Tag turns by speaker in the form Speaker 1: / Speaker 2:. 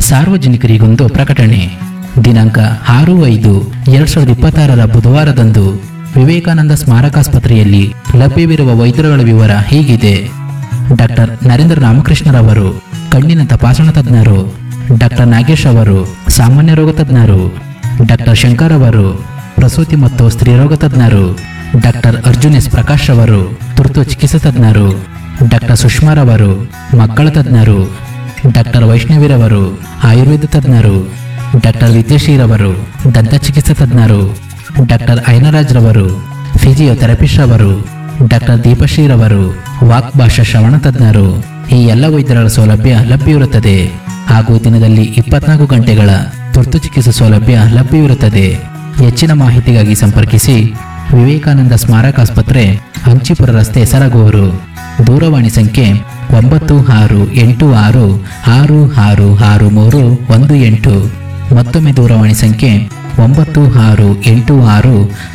Speaker 1: ಸಾರ್ವಜನಿಕರಿಗೊಂದು ಪ್ರಕಟಣೆ ದಿನಾಂಕ ಆರು ಐದು ಎರಡ್ ಸಾವಿರದ ಇಪ್ಪತ್ತಾರರ ಬುಧವಾರದಂದು ವಿವೇಕಾನಂದ ಸ್ಮಾರಕಾಸ್ಪತ್ರೆಯಲ್ಲಿ ಲಭ್ಯವಿರುವ ವೈದ್ಯರುಗಳ ವಿವರ ಹೀಗಿದೆ ಡಾಕ್ಟರ್ ನರೇಂದ್ರ ರಾಮಕೃಷ್ಣರವರು ಕಣ್ಣಿನ ತಪಾಸಣಾ ತಜ್ಞರು ಡಾಕ್ಟರ್ ನಾಗೇಶ್ ಅವರು ಸಾಮಾನ್ಯ ರೋಗ ತಜ್ಞರು ಡಾಕ್ಟರ್ ಶಂಕರ್ ಅವರು ಪ್ರಸೂತಿ ಮತ್ತು ಸ್ತ್ರೀರೋಗ ತಜ್ಞರು ಡಾಕ್ಟರ್ ಅರ್ಜುನ್ ಎಸ್ ಪ್ರಕಾಶ್ ಅವರು ತುರ್ತು ಚಿಕಿತ್ಸಾ ತಜ್ಞರು ಡಾಕ್ಟರ್ ಸುಷ್ಮಾರವರು ಮಕ್ಕಳ ತಜ್ಞರು ಡಾಕ್ಟರ್ ವೈಷ್ಣವಿರವರು ಆಯುರ್ವೇದ ತಜ್ಞರು ಡಾಕ್ಟರ್ ವಿದ್ಯಶ್ರೀರವರು ದಂತ ಚಿಕಿತ್ಸಾ ತಜ್ಞರು ಡಾಕ್ಟರ್ ಐನರಾಜ್ರವರು ಫಿಸಿಯೋಥೆರಪಿಸ್ಟ್ ರವರು ಡಾಕ್ಟರ್ ದೀಪಶ್ರೀರವರು ವಾಕ್ ಭಾಷಾ ಶ್ರವಣ ತಜ್ಞರು ಈ ಎಲ್ಲ ವೈದ್ಯರ ಸೌಲಭ್ಯ ಲಭ್ಯವಿರುತ್ತದೆ ಹಾಗೂ ದಿನದಲ್ಲಿ ಇಪ್ಪತ್ನಾಲ್ಕು ಗಂಟೆಗಳ ತುರ್ತು ಚಿಕಿತ್ಸಾ ಸೌಲಭ್ಯ ಲಭ್ಯವಿರುತ್ತದೆ ಹೆಚ್ಚಿನ ಮಾಹಿತಿಗಾಗಿ ಸಂಪರ್ಕಿಸಿ ವಿವೇಕಾನಂದ ಸ್ಮಾರಕ ಆಸ್ಪತ್ರೆ ಹಂಚಿಪುರ ರಸ್ತೆ ಸರಗೂರು ದೂರವಾಣಿ ಸಂಖ್ಯೆ ಒಂಬತ್ತು ಆರು ಎಂಟು ಆರು ಆರು ಆರು ಆರು ಮೂರು ಒಂದು ಎಂಟು ಮತ್ತೊಮ್ಮೆ ದೂರವಾಣಿ ಸಂಖ್ಯೆ ಒಂಬತ್ತು ಆರು ಎಂಟು ಆರು